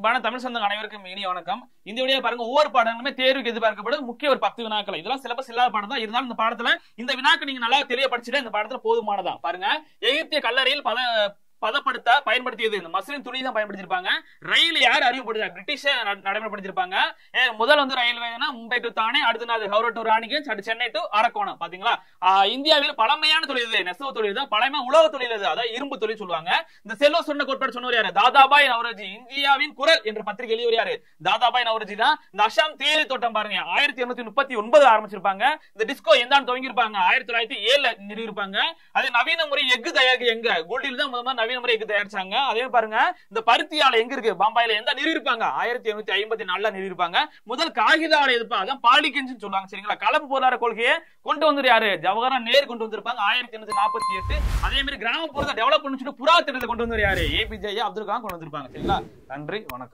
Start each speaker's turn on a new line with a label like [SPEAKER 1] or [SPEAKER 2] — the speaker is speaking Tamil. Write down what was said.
[SPEAKER 1] அன்பான தமிழ் சொந்தங்க அனைவருக்கும் இனிய வணக்கம் இந்த வீடியோ பாருங்க ஒவ்வொரு பாடங்களுமே தேர்வுக்கு எதிர்பார்க்கப்படும் முக்கிய ஒரு பத்து வினாக்கள் இதெல்லாம் சிலபஸ் இல்லாத பாடம் தான் இருந்தாலும் இந்த பாடத்துல இந்த வினாக்கு நீங்க நல்லா தெரிய படிச்சுட்டு இந்த பாடத்துல போதுமானதான் பாருங்க எகிப்திய கல்லறையில் பல பதப்படுத்த பயன்படுத்தியது இந்த மஸ்லின் துணி தான் பயன்படுத்திருப்பாங்க ரயில் யார் அறிமுகப்படுத்தாங்க பிரிட்டிஷ் நடைமுறைப்படுத்திருப்பாங்க ஏ, முதல் வந்து ரயில்வேனா மும்பை டு தானே அடுத்த நாள் ஹவுரா டு ராணிகஞ்ச் அடுத்து சென்னை டு அரக்கோணம் பாத்தீங்களா ஆஹ், இந்தியாவில் பழமையான தொழில் இது நெசவு தொழில் தான் பழமை உலக தொழில் இது அதாவது இரும்பு தொழில் சொல்லுவாங்க இந்த செல்வ சொன்ன கோட்பாடு சொன்னவர் யாரு தாதாபாய் நவரோஜி இந்தியாவின் குரல் என்ற பத்திரிகை எழுதியவர் யாரு தாதாபாய் நவரோஜி தான் இந்த அசாம் தேயிலை தோட்டம் பாருங்க ஆயிரத்தி எண்ணூத்தி முப்பத்தி ஒன்பது ஆரம்பிச்சிருப்பாங்க இந்த டிஸ்கோ எந்த ஆண்டு துவங்கியிருப்பாங்க ஆயிரத்தி தொள்ளாயிரத்தி ஏழுல நிறுவிருப்பாங்க அது நவீன முறை எஃகு தயாரிக்க எங்க கோல்டில் தான் முதல்ல நவீன முறை எஃகு தயாரிச்சாங்க அதே பாருங்க இந்த பருத்தி ஆலை எங்க இருக்கு பம்பாயில எந்த நிறுவிருப்பாங்க ஆயிரத்தி எண்ணூத்தி ஐம்பத்தி நாலுல நிறுவிருப்பாங்க முதல் காகித ஆலை எதுப்பா அதான் பாலிகன்ஸ் சொல்லுவாங்க சரிங்களா கலப்பு பொருளாதார கொள்கையை கொண்டு வந்து யாரு ஜவஹர்லால் நேரு கொண்டு வந்திருப்பாங்க ஆயிரத்தி எண்ணூத்தி நாற்பத்தி எட்டு அதே மாதிரி கிராமப்புறத்தை டெவலப் பண்ணி புறா திட்டத்தை கொண்டு வந்து யாரு ஏபிஜே அப்துல் கலாம் கொண்டு வந்திருப்பாங்க சரிங்களா நன்றி வணக்கம்